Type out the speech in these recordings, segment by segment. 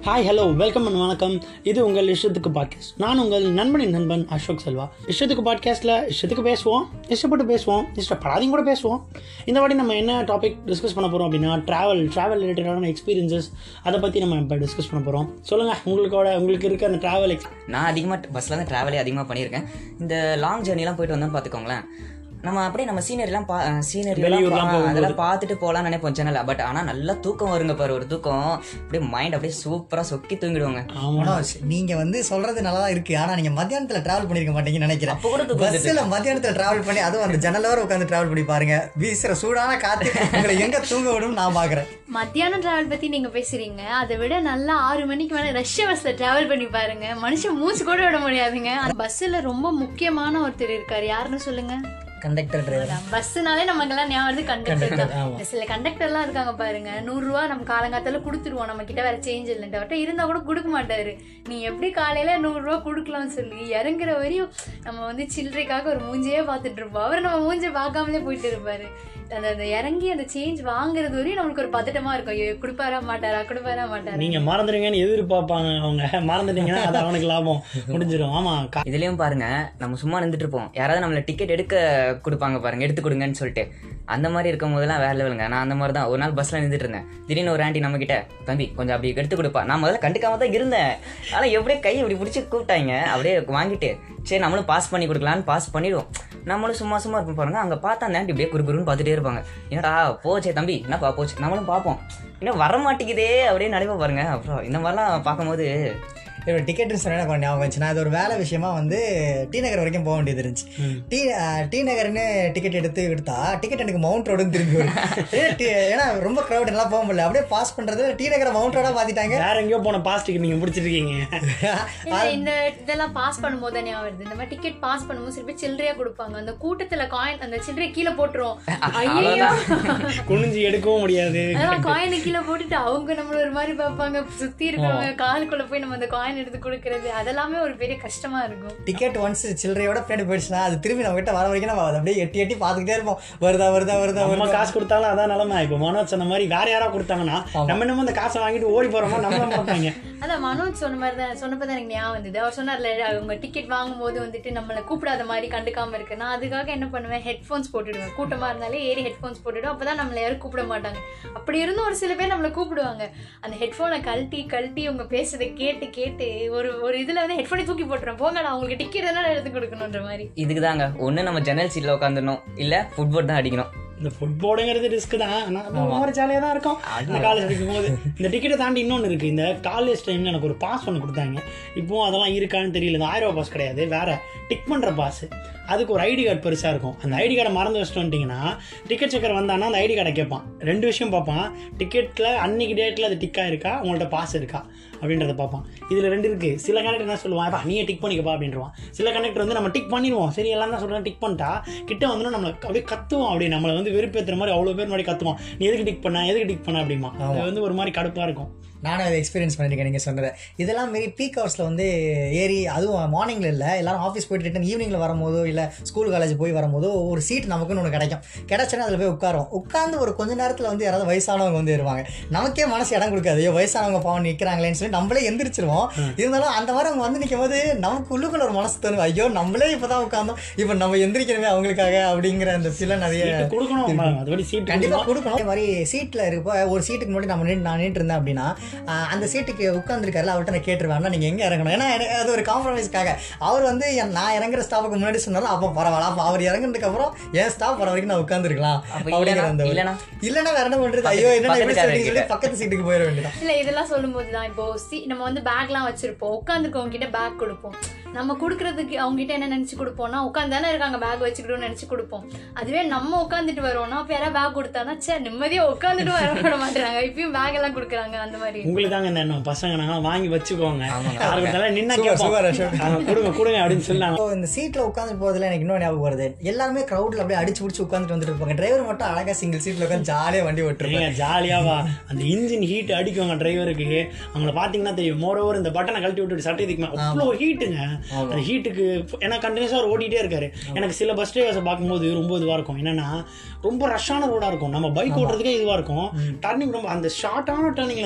Hi hello welcome and வணக்கம் இது உங்கள் இஷ்டத்துக்கு பாட்காஸ்ட் நான் உங்கள் நண்பனின் நண்பன் அசோக் செல்வா இஷ்டத்துக்கு பாட்காஸ்ட்டில் இஷ்டத்துக்கு பேசுவோம் இஷ்டப்பட்டு பேசுவோம் இஷ்டப்படாதையும் கூட பேசுவோம் இந்த வாட்டி நம்ம என்ன டாபிக் டிஸ்கஸ் பண்ண போகிறோம் அப்படின்னா ட்ராவல் ட்ராவல் ரிலேட்டடான எக்ஸ்பீரியன்சஸ் அதை பற்றி நம்ம இப்போ டிஸ்கஸ் பண்ண போகிறோம் சொல்லுங்கள் உங்களுக்கோட உங்களுக்கு இருக்க அந்த ட்ராவல் எக்ஸ் நான் அதிகமாக பஸ்ஸில் தான் ட்ராவலே அதிகமாக பண்ணியிருக்கேன் இந்த லாங் ஜேர்னிலாம் போயிட்டு வந்தோம்னு பார்த்துக்கோங்களேன் நம்ம அப்படியே நம்ம சீனரிலாம் பா சீனரி வெளியூர்லாம் போகும்போது. அதெல்லாம் பார்த்துட்டு போகலாம்னு நினைப்போம் சேனல் பட் ஆனால் நல்லா தூக்கம் வருங்க பாரு ஒரு தூக்கம் அப்படியே மைண்ட் அப்படியே சூப்பராக சொக்கி தூங்கிடுவாங்க ஆமாம் மனோஜ் நீங்க வந்து சொல்றது நல்லா தான் இருக்கு ஆனா நீங்க மத்தியானத்துல டிராவல் பண்ணிருக்க மாட்டீங்கன்னு நினைக்கிறேன் அப்போ கூட தூக்கம் வந்துட்டு. பஸ்ல மத்தியானத்துல டிராவல் பண்ணி அதுவும் அந்த ஜன்னல் வர உட்காந்து டிராவல் பண்ணி பாருங்க வீசுற சூடான காத்து உங்களை எங்க தூங்க விடும் நான் பாக்குறேன் மத்தியானம் டிராவல் பத்தி நீங்க பேசுறீங்க அதை விட நல்லா ஆறு மணிக்கு மேல ரஷ்ய பஸ்ல டிராவல் பண்ணி பாருங்க மனுஷன் மூச்சு கூட விட முடியாதுங்க அந்த பஸ்ல ரொம்ப முக்கியமான ஒருத்தர் இருக்காரு யாருன்னு சொல்லுங்க கண்டக்டர் டிரைவர் பஸ்னாலே நமக்கெல்லாம் ஞாபகம் வருது கண்டக்டர் தான் சில கண்டக்டர்லாம் இருக்காங்க பாருங்க நூறு ரூபா நம்ம காலங்காத்தால கொடுத்துருவோம் நம்ம கிட்ட வேற சேஞ்ச் இல்லைன்ட்டு அவர்கிட்ட இருந்தா கூட கொடுக்க மாட்டாரு நீ எப்படி காலையில நூறு ரூபா கொடுக்கலாம்னு சொல்லி இறங்குற வரையும் நம்ம வந்து சில்லறைக்காக ஒரு மூஞ்சியே பார்த்துட்டு இருப்போம் அவர் நம்ம மூஞ்சியை பார்க்காமலே போயிட்டு இருப்பாரு அந்த அந்த இறங்கி அந்த சேஞ்ச் வாங்குறது வரையும் நம்மளுக்கு ஒரு பதட்டமா இருக்கும் ஐயோ கொடுப்பாரா மாட்டாரா கொடுப்பாரா மாட்டாரா நீங்கள் மறந்துடுங்கன்னு எதிர்பார்ப்பாங்க அவங்க மறந்துட்டீங்கன்னா அது அவனுக்கு லாபம் முடிஞ்சிடும் ஆமாம் கா இதுலயும் பாருங்க நம்ம சும்மா நின்றுட்டு இருப்போம் யாராவது நம்மள டிக்கெட் எடுக்க கொடுப்பாங்க பாருங்க எடுத்து கொடுங்கன்னு சொல்லிட்டு அந்த மாதிரி இருக்கும் போதெல்லாம் வேற லெவலுங்க நான் அந்த மாதிரி தான் ஒரு நாள் பஸ்ல நின்றுட்டு இருந்தேன் திடீர்னு ஒரு ஆண்டி நம்ம கிட்ட தம்பி கொஞ்சம் அப்படி எடுத்து கொடுப்பா நான் முதல்ல கண்டுக்காம தான் இருந்தேன் ஆனா எப்படியே கை இப்படி பிடிச்சி கூப்பிட்டாங்க அப்படியே வாங்கிட்டு சரி நம்மளும் பாஸ் பண்ணி கொடுக்கலான்னு பாஸ் பண்ணிடுவோம் நம்மளும் சும்மா சும்மா இருப்போம் பாருங்க அங்க பார்த்தா அந்த ஆண்டி இப்படியே குறுகுறுன்னு பார்த்துட்டே இருப்பாங்க என்னடா போச்சே தம்பி என்னப்பா போச்சு நம்மளும் பார்ப்போம் இன்னும் வர மாட்டேங்குதே அப்படியே நடைபெற பாருங்க அப்புறம் இந்த மாதிரிலாம் பார்க்கும்போது இவர் டிக்கெட் சொன்னா கொஞ்சம் ஞாபகம் வந்துச்சு நான் அது ஒரு வேலை விஷயமா வந்து டி நகர் வரைக்கும் போக வேண்டியது இருந்துச்சு டி அஹ், டி நகர்னு டிக்கெட் எடுத்து எடுத்தா டிக்கெட் எனக்கு மவுண்ட் ரோடுன்னு திரும்பி வரும் ஏன்னா, டி- ஏன்னா ரொம்ப க்ரௌட் எல்லாம் போக முடியல அப்படியே பாஸ் பண்றது டி நகரை மவுண்ட் ரோடா மாத்திட்டாங்க வேற எங்கேயோ போன பாஸ்ட்டுக்கு நீங்கள் பிடிச்சிருக்கீங்க இல்ல இந்த இதெல்லாம் பாஸ் பண்ணும்போது தான் ஞாபகம் வருது இந்த மாதிரி டிக்கெட் பாஸ் பண்ணும்போது சில பேர் சில்லறையா கொடுப்பாங்க அந்த கூட்டத்துல காயின் அந்த சில்லறைய கீழே போட்டுரும் ஐயோ குனிஞ்சு எடுக்கவும் முடியாது அதான் காயினை கீழே போட்டுட்டு அவங்க நம்மள ஒரு மாதிரி பார்ப்பாங்க சுத்தி இருக்கவங்க காலுக்குள்ள போய் நம்ம அந்த காயின் எடுத்து கொடுக்கறது அதெல்லாமே ஒரு பெரிய கஷ்டமா இருக்கும் டிக்கெட் ஒன்ஸ் சில்லறையோட பின்னாடி போயிடுச்சுன்னா அது திரும்பி நம்ம கிட்ட வர வரைக்கும் நம்ம அதை அப்படியே எட்டி எட்டி பார்த்துக்கிட்டே இருப்போம் வருதா வருதா வருதா நம்ம வருதா காசு கொடுத்தாலும் அதான் நிலமை இப்போ மனோஜ் சொன்ன மாதிரி வேற யாரா கொடுத்தாங்கன்னா நம்ம என்னமோ அந்த காசை வாங்கிட்டு ஓடி போறோமா நம்ம பார்ப்பாங்க அதான் மனோஜ் சொன்ன மாதிரி தான் சொன்னப்பதான் எனக்கு ஞாபகம் வந்தது அவர் சொன்னார்ல அவங்க டிக்கெட் வாங்கும்போது வந்துட்டு நம்மளை கூப்பிடாத மாதிரி கண்டுக்காம இருக்கு நான் அதுக்காக என்ன பண்ணுவேன் ஹெட்ஃபோன்ஸ் போட்டுடுவேன் கூட்டமா இருந்தாலே ஏறி ஹெட்ஃபோன்ஸ் போட்டுடும் அப்பதான் நம்மளை யாரும் கூப்பிட மாட்டாங்க அப்படி இருந்தும் ஒரு சில பேர் நம்மளை கூப்பிடுவாங்க அந்த ஹெட்ஃபோனை கழட்டி கழட்டி அவங்க பேசுறதை கேட்டு கேட்டு ஒரு ஒரு இதுல வந்து ஹெட்ஃபோனை தூக்கி போட்டுறேன் போங்க நான் உங்களுக்கு டிக்கெட் தானே எடுத்து கொடுக்கணுன்ற மாதிரி இதுக்கு தாங்க ஒன்று நம்ம ஜன்னல் சீட்டில் உட்காந்துடணும் இல்லை ஃபுட்போர்ட் தான் அடிக்கணும் இந்த ஃபுட்போர்டுங்கிறது ரிஸ்க் தான் ஆனால் அது ஒரு மாதிரி ஜாலியாக தான் இருக்கும் இந்த காலேஜ் படிக்கும்போது இந்த டிக்கெட்டை தாண்டி இன்னொன்று இருக்குது இந்த காலேஜ் டைமில் எனக்கு ஒரு பாஸ் ஒன்று கொடுத்தாங்க இப்போவும் அதெல்லாம் இருக்கான்னு தெரியல இந்த ஆயிரம் ரூபாய் பாஸ் கிடையாது வேற டிக் பண்ணுற பாஸ் அதுக்கு ஒரு ஐடி கார்டு பெருசாக இருக்கும் அந்த ஐடி கார்டை மறந்து வச்சுட்டு வந்துட்டிங்கன்னா டிக்கெட் செக்கர் வந்தானா அந்த ஐடி கார்டை கேட்பான் ரெண்டு விஷயம் பார்ப்பான் டிக்கெட்டில் அன்னைக்கு டேட்டில் அது டிக்காக இருக்கா உங்கள்ட்ட பாஸ் இருக்கா அப்படின்றத பார்ப்பான் இதில் ரெண்டு இருக்குது சில கண்டக்டர் என்ன சொல்லுவான் "அப்பா, நீயே டிக் பண்ணிக்கப்பா அப்படின்றவான் சில கண்டக்டர் வந்து நம்ம டிக் பண்ணிடுவோம் சரி எல்லாம் தான் சொல்கிறேன் டிக் பண்ணிட்டா கிட்ட வந்து நம்மளை அப்படியே கத்துவோம் அப்படி நம்மளை வந்து வெறுப்பேற்றுற மாதிரி அவ்வளோ பேர் முன்னாடி கத்துவான் நீ எதுக்கு டிக் பண்ண எதுக்கு டிக் பண்ண அப்படிமா அது வந்து ஒரு மாதிரி கடுப்பாக இருக்கும் நானும் அதை எக்ஸ்பீரியன்ஸ் பண்ணியிருக்கேன் நீங்கள் சொன்னதை இதெல்லாம் மாரி பீக் ஹவர்ஸில் வந்து ஏறி அதுவும் மார்னிங்கில் இல்லை எல்லாரும் ஆஃபீஸ் போயிட்டு ரிட்டன் ஈவினிங்கில் வரும்போதோ இல்லை ஸ்கூல் காலேஜ் போய் வரும்போதோ ஒரு சீட் நமக்குன்னு ஒன்று கிடைக்கும் கிடைச்சுன்னா அதில் போய் உட்காரும் உட்காந்து ஒரு கொஞ்ச நேரத்தில் வந்து யாராவது வயசானவங்க வந்து வருவாங்க நமக்கே மனசு இடம் கொடுக்காது ஐயோ வயசானவங்க பாவம் நிற்கிறாங்களேன்னு சொல்லி நம்மளே எந்திரிச்சிருவோம் இருந்தாலும் அந்த மாதிரி அவங்க வந்து நிற்கும் போது நமக்கு உள்ளுக்குள்ள ஒரு மனசு தோணும் ஐயோ நம்மளே இப்போ தான் உட்காந்தோம் இப்போ நம்ம எந்திரிக்கணுமே அவங்களுக்காக அப்படிங்கிற அந்த சில நிறைய சீட்டு கொடுக்கணும் அதுபடி சீட்டு கண்டிப்பா கொடுக்கணும் அதே மாதிரி சீட்ல இருப்ப ஒரு சீட்டுக்கு முன்னாடி நம்ம நின்று நான் நின்று இருந்தேன் அப்படின்னா ஆஹ் அந்த சீட்டுக்கு உட்காந்துருக்காருல அவர்கிட்ட நான் கேட்டுருவேன் நீங்க எங்க இறங்கணும் ஏன்னா எனக்கு அது ஒரு காம்ப்ரமைஸ்க்காக அவர் வந்து என் நான் இறங்குற ஸ்டாப்புக்கு முன்னாடி சொன்னாலும் அப்போ பரவாயில்ல அப்போ அவர் இறங்குனதுக்கு அப்புறம் என் ஸ்டாப் வர வரைக்கும் நான் உட்காந்துருக்கலாம் அப்ப அப்படிங்கிற இல்லைனா- அந்த ஒரு- இல்லைனா? இல்லைன்னா வேற என்ன பண்றது ஐயோ என்ன எப்படி பக்கத்து சொல்றீங்கன்னு சொல்லி பக்கத்து சீட்டுக்கு போயிட வேண்டியதான் இல்ல இதெல்லாம் சொல்லும்போது தான் இப்போ சி நம்ம வந்து பேக்லாம் வச்சிருப்போம் உட்காந்துருக்கவங்க கிட்ட பேக் கொடுப்போம் நம்ம கொடுக்கறதுக்கு அவங்க கிட்ட என்ன நினைச்சு கொடுப்போம்னா உட்காந்து தானே இருக்காங்க பேக் வச்சுக்கிட்டோம்னு நினைச்சு கொடுப்போம் அதுவே நம்ம உட்காந்துட்டு வரோம்னா அப்ப யாராவது பேக் கொடுத்தானா சே நிம்மதியா உட்காந்துட்டு வர விட மாட்டாங்க இப்பயும் பேக் எல்லாம் கொடுக்குறாங்க அந்த மாதிரி உங்களுக்கு தாங்க இந்த எண்ணம் பசங்க நாங்கள் வாங்கி வச்சுக்கோங்க யாருக்கு கொடுத்தாலும் நின்னா Super, super, கேட்போம் Ashok. ஆ, கொடுங்க கொடுங்க அப்படின்னு சொன்னாங்க இப்போ இந்த சீட்ல உட்காந்து போறதுல எனக்கு இன்னும் ஞாபகம் வருது எல்லாருமே கிரௌட்ல அப்படியே அடிச்சு பிடிச்சி உட்காந்துட்டு வந்துட்டு இருப்பாங்க டிரைவர் மட்டும் அழகா சிங்கிள் சீட்ல உட்காந்து ஜாலியா வண்டி ஓட்டுருப்பாங்க ஏங்க ஜாலியாவா அந்த இன்ஜின் ஹீட் அடிக்குவாங்க டிரைவருக்கு அவங்கள பார்த்தீங்கன்னா தெரியும் மோர் ஓவர் இந்த பட்டனை கழட்டி விட்டுட்டு சட்டை தூக்குமா அவ்வளோ ஹீட்டுங்க அந்த ஹீட்டுக்கு ஏன்னா கண்டினியூஸாக அவர் ஓட்டிகிட்டே இருக்காரு எனக்கு சில பஸ் டிரைவர்ஸை பார்க்கும்போது ரொம்ப இதுவாக இருக்கும் என்னன்னா ரொம்ப ரஷ்ஷான ரோடாக இருக்கும் நம்ம பைக் ஓட்டுறதுக்கே இதுவாக இருக்கும் டர்னிங் ரொம்ப அந்த ஷார்ட்டான டர்னிங்கில் அந்த பஸ்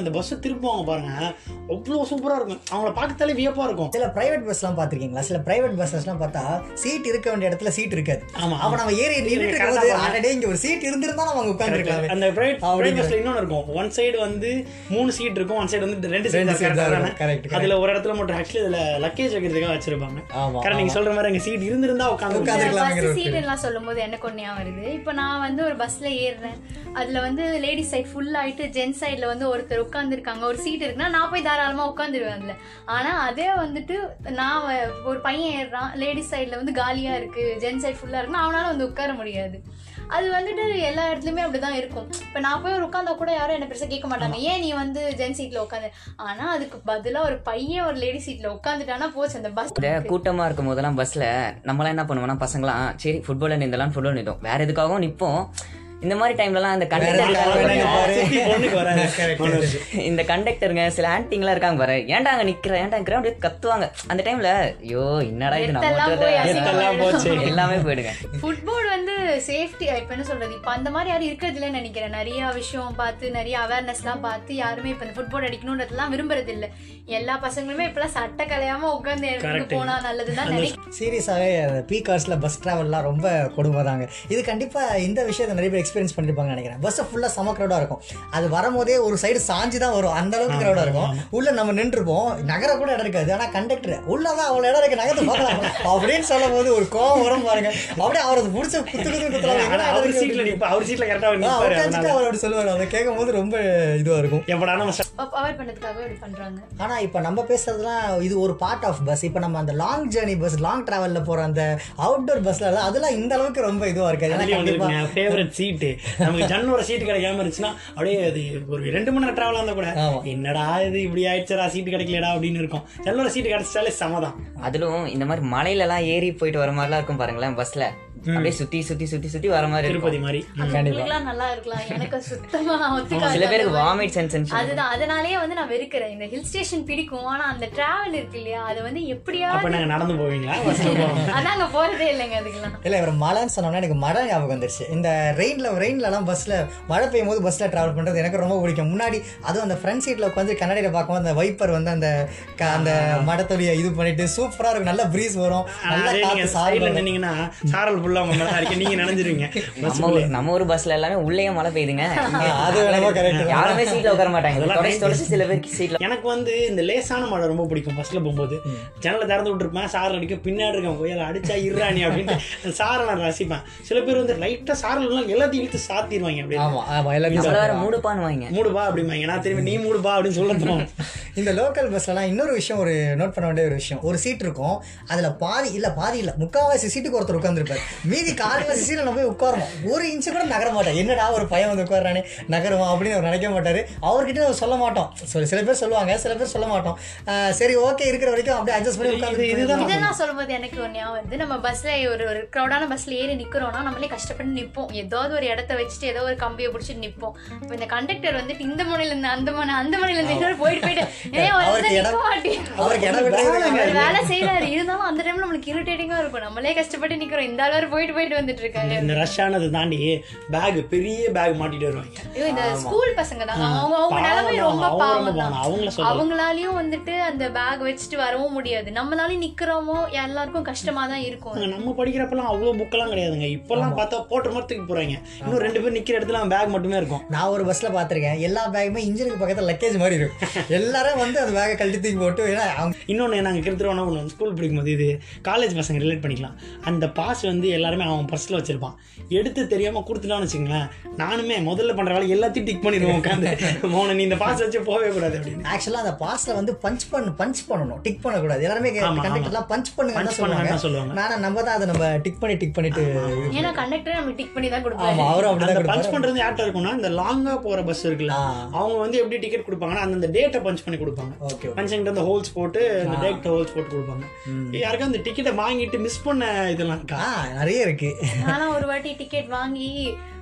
திருப்புவாங்க பாருங்க அவ்வளோ சூப்பரா இருக்கும் அவங்கள பார்க்கத்தாலே வியப்பா இருக்கும் சில பிரைவேட் பஸ்லாம் பார்த்திருக்கீங்களா சில பிரைவேட் பஸ்ஸஸ்லாம் பார்த்தா சீட் இருக்க வேண்டிய இடத்துல சீட் இருக்காது ஆமா. அப்ப நம்ம ஏறி நின்றுட்டு correct ஆ இருக்கும்போது பாருங்க. அடடே இங்க ஒரு சீட் இருந்திருந்தா நம்ம அங்க உட்காந்துருக்கலாம் அந்த பிரைவேட் அப்படிங்கிற- பிரைவேட் பஸ்ல இன்னொன்று இருக்கும் ஒன் சைடு வந்து மூணு சீட் இருக்கும் ஒன் சைடு வந்து ரெண்டு ரெண்டு சீட் seat தான் கரெக்டான இருக்கும். Correct, correct. அதுல ஒரு இடத்துல மட்டும் ஆக்சுவலி இதுல லக்கேஜ் வைக்கிறதுக்காக வச்சிருப்பாங்க ஆமா, கரெக்ட் நீங்க சொல்ற மாதிரி அங்க சீட் இருந்திருந்தா உட்காந்து உட்காந்துருக்கலாம்ங்கிற பஸ் ஒரு சீட் எல்லாம் சொல்லும்போது எனக்கு ஒன்றே வருது இப்போ நான் வந்து ஒரு பஸ்ல ஏறுறேன் அதுல வந்து லேடிஸ் சைட் ஃபுல் ஆயிட்டு ஜென்ஸ் சைடுல வந்து ஒருத்தர் உட்காந்துருக்காங்க ஒரு சீட் இருக்குன்னா நான் போய் தாராளமா உட்காந்துருவேன் அதுல ஆனா அதே வந்துட்டு நான் வ- ஒரு பையன் ஏறுறான் லேடிஸ் சைடுல வந்து காலியா இருக்கு ஜென்ஸ் சைடு ஃபுல்லா இருக்குன்னா அவனால வந்து உட்கார முடியாது அது வந்துட்டு எல்லா இடத்துலயுமே அப்படிதான் இருக்கும் இப்போ நான் போய் ஒரு உட்காந்தா கூட யாரும் என்ன பெருசா கேட்க மாட்டாங்க ஏன் நீ வந்து ஜென்ஸ் சீட்ல உட்காந்து ஆனா அதுக்கு பதிலா ஒரு பையன் ஒரு லேடி சீட்ல உட்காந்துட்டானா போச்சு அந்த பஸ் இந்த கூட்டமா இருக்கும் போதெல்லாம் பஸ்ல நம்மளாம் என்ன பண்ணுவோம்னா பசங்களாம் சரி ஃபுட்பால் நின்றலாம் ஃபுட்பால் நின்றோம் வேற எதுக்காகவும் நிப்போம் இந்த மாதிரி டைம்லலாம் அந்த எதுக்காக வேணாலும் பாரு. கண்டக்டர் பொண்ணுக்கு வராது இந்த கண்டக்டருங்க சில ஆன்டிங்லாம் இருக்காங்க பாரு ஏன்டா அங்க நிக்கிற ஏன்டா நிக்கிற அப்படியே கத்துவாங்க அந்த டைம்ல ஐயோ என்னடா இது நம்ம எத்தெல்லாம் போய் ஓட்டுறது? எத்தெல்லாம் போச்சு. எல்லாமே போயிடுங்க ஃபுட்போர்ட் வந்து சேஃப்டி இப்போ என்ன சொல்றது இப்போ அந்த மாதிரி யாரும் இருக்கிறது இல்லைன்னு நினைக்கிறேன் நிறைய விஷயம் பார்த்து நிறைய அவேர்னஸ்லாம் பார்த்து யாருமே இப்போ இந்த ஃபுட்போர்ட் அடிக்கணுன்றதுலாம் விரும்புறது இல்லை எல்லா பசங்களுமே இப்பெல்லாம் சட்டை கலையாம உட்காந்து இடத்துக்கு Correct. போனா நல்லதுதான் நினைக்கிறேன் சீரியஸாகவே பீ கார்ஸில் பஸ் ட்ராவல்லாம் ரொம்ப கொடுமை தாங்க இது கண்டிப்பாக இந்த விஷயத்தை நிறைய பேர் எக்ஸ்பீரியன்ஸ் பண்ணியிருப்பாங்கன்னு நினைக்கிறேன் பஸ்ஸை ஃபுல்லாக செம க்ரௌடாக இருக்கும் அது வரும்போதே ஒரு சைடு சாஞ்சு தான் வரும் அந்த அளவுக்கு க்ரௌடாக இருக்கும் உள்ளே நம்ம நின்றுருப்போம் நகர கூட இடம் இருக்காது ஆனால் கண்டக்டர் உள்ள தான் அவ்வளோ இடம் இருக்கு நகர்த்து பார்க்கலாம் அப்படின்னு சொல்லும் போது ஒரு கோவம் வரும் பாருங்க அப்படியே அவரை பிடிச்ச குத்து குத்து குத்துலாம் ஆனா அவர் சீட்ல நிப்பா அவர் சீட்ல கரெக்டா அவர் நிப்பாரு உட்காந்துட்டு அதனால அவர் அப்படி சொல்லுவார் அதை கேட்கும் போது ரொம்ப இதுவாக இருக்கும் எப்படா நம்ம அவாய்ட் பண்ணதுக்காக இப்படி பண்றாங்க ஆனால் இப்போ நம்ம பேசுறதுலாம் இது ஒரு பார்ட் ஆஃப் பஸ் இப்போ நம்ம அந்த லாங் ஜேர்னி பஸ் லாங் டிராவலில் போகிற அந்த அவுட்டோர் பஸ்ல அதெல்லாம் இந்த அளவுக்கு ரொம்ப இதுவாக இருக்காது ஏன்னா அதுலயும் கண்டிப்பா வந்துருக்குங்க ஃபேவரட் சீட்டு நமக்கு ஜன்னோட சீட்டு கிடைக்காம இருந்துச்சுன்னா அப்படியே அது ஒரு ரெண்டு மணி நேரம் டிராவல் இருந்தா கூட ஆமா. என்னடா இது இப்படி ஆயிடுச்சுடா சீட்டு கிடைக்கலடா அப்படின்னு இருக்கும் ஜன்னோட சீட்டு கிடைச்சாலே சமதான் அதிலும் இந்த மாதிரி மலையில எல்லாம் ஏறி போயிட்டு வர மாதிரிலாம் இருக்கும் பாருங்களேன் பஸ்ல அப்படியே சுத்தி சுத்தி சுத்தி சுத்தி வர மாதிரி திருப்பதி இருக்கும் மாதிரி உங்களுக்குலாம் நல்லா இருக்கலாம் எனக்கு சுத்தமா ஒத்துக்காது சில பேருக்கு அந்த மாதிரி. வாமிட் சென்சேஷன் அதுதான் அதனாலேயே வந்து நான் வெறுக்கிறேன் இந்த ஹில் ஸ்டேஷன் பிடிக்கும் ஆனா அந்த டிராவல் இருக்கு இல்லையா அது வந்து அப்ப எப்படியாவது நாங்க நடந்து போவீங்களா பஸ்ல போவோம் அதான் அங்க போறதே இல்லைங்க அதுக்கெல்லாம் இல்லை இவர் மழைன்னு சொன்னோன்னா எனக்கு மழை ஞாபகம் வந்துருச்சு இந்த ரெயினில் ரெயின்லலாம் பஸ்ஸில் மழை பெய்யும் போது பஸ்ஸில் ட்ராவல் பண்ணுறது எனக்கு ரொம்ப பிடிக்கும் முன்னாடி அதுவும் அந்த ஃப்ரண்ட் சீட்டில் உட்காந்து கண்ணாடியில் பார்க்கும்போது அந்த வைப்பர் வந்து அந்த க- அந்த மடத்தொலியை இது பண்ணிட்டு சூப்பராக இருக்கும் நல்ல ப்ரீஸ் வரும் நல்லா அதே நீங்க காற்று சைடுல சாரல் நின்னீங்கன்னா சாரல் ஃபுல்லா உங்க மேல அடிக்க நீங்க நினைஞ்சிருவீங்க நம்ம ஊர் நம்ம ஊர் பஸ்ல எல்லாமே உள்ளேயே மழை பெய்யுதுங்க இங்க அது வேணாமா கரெக்ட் யாருமே சீட்ல உட்கார மாட்டாங்க அதெல்லாம் தொடச்சு தொடச்சு சில பேருக்கு சீட்ல எனக்கு வந்து இந்த லேசான மழை ரொம்ப பிடிக்கும் பஸ்ல போகும்போது ஜன்னலை திறந்து விட்டுருப்பேன் சாரல் அடிக்கும் பின்னாடி இருக்கேன் புயல் அடிச்சா இருறானி அப்படின்ட்டு அந்த சாரை நான் ரசிப்பேன் சில பேர் வந்து லைட்டா சாரல் எல்லாம் எல்லாத்தையும் இழுத்து சாத்திடுவாங்க அப்படியே ஆமாம் ஆமாம் எல்லாத்தையும் நம்மள வேற சாப்பிடுவாங்க. மூடுப்பான்னு வாங்க மூடுபா அப்படிம்பாங்க நான் திரும்பி நீ மூடுபா அப்படின்னு சொல்லணும் இந்த லோக்கல் பஸ்லலாம் இன்னொரு விஷயம் ஒரு நோட் பண்ண வேண்டிய ஒரு விஷயம் ஒரு சீட் இருக்கும் அதில் பாதி இல்லை பாதி இல்லை முக்கால்வாசி சீட்டுக்கு ஒருத்தர் உட்காந்துருப்பார் மீதி கால்வாசி சீட்டில் நம்ம போய் உட்காரணும் ஒரு இன்ச்சு கூட நகர மாட்டேன் என்னடா ஒரு பையன் வந்து உட்காரானே நகருவான் அப்படின்னு அவர் நினைக்க மாட்டார் அவர்கிட்ட நம்ம சொல்ல மாட்டோம் So, சில பேர் சொல்லுவாங்க சில பேர் சொல்ல மாட்டோம் ஆஹ் சரி ஓகே இருக்கிற வரைக்கும் அப்படியே அட்ஜஸ்ட் பண்ணி உட்காந்து இதுதான் இதெல்லாம் சொல்லும்போது எனக்கு ஒரு ஞாபகம் வருது நம்ம பஸ்ல ஒரு ஒரு க்ரௌடான பஸ்ல ஏறி நிக்கிறோம்னா நம்மளே கஷ்டப்பட்டு நிப்போம் ஏதாவது ஒரு இடத்த வச்சுட்டு ஏதோ ஒரு கம்பியை பிடிச்சிட்டு நிப்போம் இப்போ இந்த கண்டக்டர் வந்துட்டு இந்த முனையில இருந்து அந்த முனை அந்த முனையில இருந்து இன்னொரு போயிட்டு போயிட்டு ஏன் ஒரு அவருக்கு இடத்துல இடம் நிக்க மாட்டேன் அவருக்கு இடம் விட்டு அவர் வேலை செய்யறாரு இருந்தாலும் அந்த டைம்ல நம்மளுக்கு இரிட்டேட்டிங்கா இருக்கும் நம்மளே கஷ்டப்பட்டு நிக்கிறோம் இந்த ஆள் வேற போயிட்டு போயிட்டு வந்துட்டு இருக்காரு இந்த ரஷ் ஆனதை தாண்டி பேக் பெரிய பேக் மாட்டிட்டு வருவாங்க ஐயோ இந்த ஸ்கூல் பசங்க தான் அவங்க அவங்க பாவம் நிலைமை தான். ரொம்ப அவங்க ரொம்ப பாவம் தான் பாவம். அவங்கள சொல்றேன். அவங்களாலயும் வந்துட்டு அந்த பேக் வச்சுட்டு வரவும் முடியாது நம்மளாலையும் நிக்கிறோமோ எல்லாருக்கும் கஷ்டமா தான் இருக்கும் நாங்க நம்ம படிக்கிறப்பெல்லாம் அவ்வளோ புக்கெல்லாம் கிடையாதுங்க இப்பெல்லாம் பார்த்தா போட்ட மாதிரி தூக்கி போறாங்க இன்னும் ரெண்டு பேர் நிக்கிற இடத்துல பேக் மட்டுமே இருக்கும் நான் ஒரு பஸ்ஸில் பார்த்துருக்கேன் எல்லா பேக்குமே இன்ஜினுக்கு பக்கத்தில் லக்கேஜ் மாதிரி இருக்கும் எல்லாரும் வந்து அந்த பேக்கை கழட்டி தூக்கி போட்டு ஏன்னா அவங்க இன்னொன்று நாங்கள் கிருத்துருவோம் என்ன பண்ணுவோம் ஸ்கூல் படிக்கும்போது இது காலேஜ் பசங்க ரிலேட் பண்ணிக்கலாம் அந்த பாஸ் வந்து எல்லாருமே அவன் பர்ஸில் வச்சிருப்பான் எடுத்து தெரியாமல் கொடுத்துட்டான்னு வச்சுங்களேன் நானுமே முதல்ல பண்ணுற வேலை எல்லாத்தையும் டிக் பண்ணிடுவோம் உட்காந்து மோன நீ இந்த பாஸ் வச்சு போகவே கூடாது அப்படின்னு ஆக்சுவலாக அந்த பாஸ்ல வந்து பஞ்ச் பண்ணு பஞ்ச் பண்ணணும் டிக் பண்ணக்கூடாது எல்லாருமே ஆமா, கண்டக்டர்லாம் பஞ்ச் பண்ணுங்க Punch பண்ணுங்கன்னு தான் சொல்லுவாங்க. சொல்லுவாங்க நானும் நம்ம தான் அதை நம்ம டிக் பண்ணி டிக் பண்ணிட்டு ஏன்னா கண்டக்டர் நம்ம டிக் பண்ணி தான் ஆமா கொடுப்பாரு அவரும் அந்த அப்படிதான் பஞ்ச் கொடுப்பாரு. பண்ணுறது யார்கிட்ட இருக்கும்னா இந்த லாங்காக போகிற பஸ் இருக்குல்ல ஆ. அவங்க வந்து எப்படி டிக்கெட் கொடுப்பாங்கன்னா அந்தந்த டேட்டை பஞ்ச் பண்ணி கொடுப்பாங்க ஓகே பஞ்சங்கிட்ட அந்த ஹோல்ஸ் போட்டு அந்த டேட் ஹோல்ஸ் போட்டு கொடுப்பாங்க யாருக்கும் அந்த டிக்கெட்டை வாங்கிட்டு மிஸ் பண்ண இதெல்லாம் இருக்கா ஆ நிறைய இருக்கு நானும் ஒரு வாட்டி டிக்கெட் வாங்கி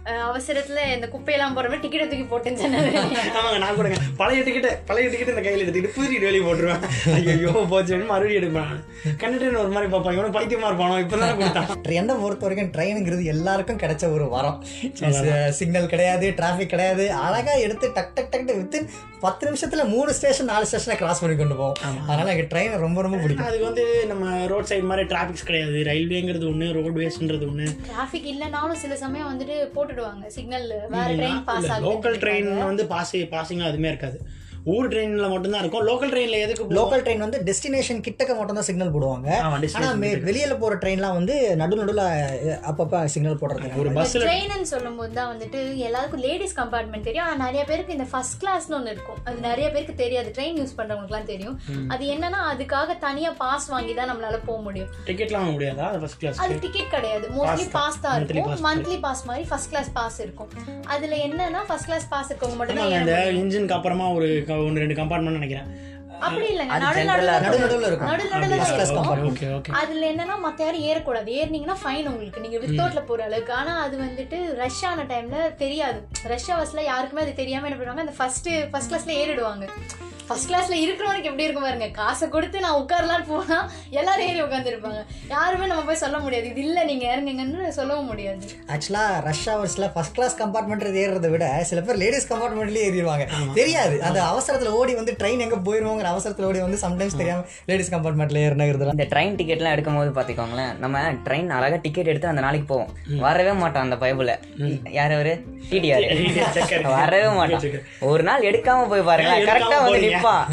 அஹ், அவசரத்துல இந்த குப்பையெல்லாம் போற மாதிரி டிக்கெட் தூக்கி போட்டு ஜன்னல் ஆமாங்க நான் கூடங்க பழைய டிக்கெட் பழைய டிக்கெட் இந்த கையில் எடுத்துக்கிட்டு புதிய வெளியே போட்டுருவேன் ஐயோ போச்சு மறுபடியும் எடுப்பேன் கண்டக்டர் ஒரு மாதிரி பார்ப்பாங்க இவனும் பைத்தியமா இருப்பானோ இப்பதான் கொடுத்தான் என்னை பொறுத்த வரைக்கும் ட்ரெயினுங்கிறது எல்லாருக்கும் கிடைச்ச ஒரு வரம் சிக்னல் கிடையாது டிராஃபிக் கிடையாது அழகா எடுத்து டக் டக் டக் வித்தின் பத்து நிமிஷத்துல மூணு ஸ்டேஷன் நாலு ஸ்டேஷனை கிராஸ் பண்ணி கொண்டு போவோம் அதனால எனக்கு ட்ரெயின் ரொம்ப ரொம்ப பிடிக்கும் அதுக்கு வந்து நம்ம ரோட் சைடு மாதிரி டிராஃபிக்ஸ் கிடையாது ரயில்வேங்கிறது ஒன்று ரோட்வேஸ்ன்றது ஒன்று டிராஃபிக் இல்லைனாலும் சில சமயம் வந்துட்டு போட்டுடுவாங்க சிக்னல் வேற ட்ரெயின் பாஸ் ஆகுது லோக்கல் ட்ரெயின் வந்து பாசி பாசிங்லாம் எதுவுமே இருக்காது ஊர் ட்ரெயின்ல மட்டும்தான் இருக்கும் லோக்கல் ட்ரெயின்ல எதுக்கு போ- லோக்கல் ட்ரெயின் வந்து டெஸ்டினேஷன் கிட்டக்க மட்டும் தான் சிக்னல் போடுவாங்க ஆமா, ஆனா destination மே- வெளியில போற ட்ரெயின்லாம் வந்து நடு நடுல அஹ், அப்பப்ப சிக்னல் போடுறது ஒரு பஸ்ல ட்ரெயின்னு சொல்லும்போது தான் வந்துட்டு எல்லாருக்கும் லேடிஸ் கம்பார்ட்மெண்ட் தெரியும் ஆனா நிறைய பேருக்கு இந்த ஃபர்ஸ்ட் கிளாஸ்னு ஒன்று இருக்கும் அது நிறைய பேருக்கு தெரியாது ட்ரெயின் யூஸ் பண்றவங்களுக்குலாம் தெரியும் அது என்னன்னா அதுக்காக தனியா பாஸ் வாங்கி தான் நம்மளால போக முடியும் டிக்கெட்லாம் வாங்க முடியாதா ஃபர்ஸ்ட் கிளாஸ் அது டிக்கெட் கிடையாது மோஸ்ட்லி பாஸ் தான் இருக்கும் மந்த்லி பாஸ் மாதிரி ஃபர்ஸ்ட் கிளாஸ் பாஸ் இருக்கும் அதுல என்னன்னா ஃபர்ஸ்ட் கிளாஸ் பாஸ் இருக்கவங்க மட்டும் தான் இந்த இன்ஜினுக்கு அப்புறமா ஒரு க- ஒன்று ரெண்டு கம்பார்ட்மெண்ட் நினைக்கிறேன் அப்படி இல்லைங்க அது நடு general ஆ நடுல நடு நடுவில் இருக்கும் நடு நடுல First class இருக்கும் compartment. ஓகே ஓகே அதுல என்னன்னா மத்த யாரும் ஏறக்கூடாது ஏறினீங்கன்னா ஃபைன் உங்களுக்கு நீங்க வித்தவுட்ல போற அளவுக்கு ஆனா அது வந்துட்டு ரஷ் ஆன டைம்ல தெரியாது ரஷ் ஹவர்ஸ்ல யாருக்குமே அது தெரியாம என்ன பண்ணுவாங்க அந்த ஃபர்ஸ்ட் ஃபர்ஸ்ட் கிளாஸ்ல ஏறிடுவாங்க ஃபர்ஸ்ட் கிளாஸ்ல இருக்கிறவனுக்கு எப்படி இருக்கும் பாருங்க காசை கொடுத்து நான் உட்காரலான்னு போனா எல்லாரும் ஏறி உட்காந்துருப்பாங்க யாருமே நம்ம போய் சொல்ல முடியாது இது இல்ல நீங்க இறங்குங்கன்னு சொல்லவும் முடியாது ஆக்சுவலா ரஷ் ஹவர்ஸ்ல ஃபர்ஸ்ட் கிளாஸ் கம்பார்ட்மெண்ட் ஏறுறதை விட சில பேர் லேடிஸ் கம்பார்ட்மெண்ட்லயே ஏறிடுவாங்க தெரியாது அந்த அவசரத்துல ஓடி வந்து ட்ரெயின் எங்க போயிருவோங்கிற அவசரத்துல ஓடி வந்து சம்டைம்ஸ் தெரியாம லேடிஸ் கம்பார்ட்மெண்ட்ல ஏறினது இந்த ட்ரெயின் டிக்கெட்லாம் எடுக்கும் போது பார்த்துக்கோங்களேன் நம்ம ட்ரெயின் அழகா டிக்கெட் எடுத்து அந்த நாளைக்கு போவோம் வரவே மாட்டோம் அந்த பைபிள் யார் அவரு டிடிஆர் checker. வரவே மாட்டோம் ஒரு நாள் எடுக்காம போய் பாருங்க ஏன் கரெக்டா எடுக்காம வந்து போறீங்க? நிப்பான்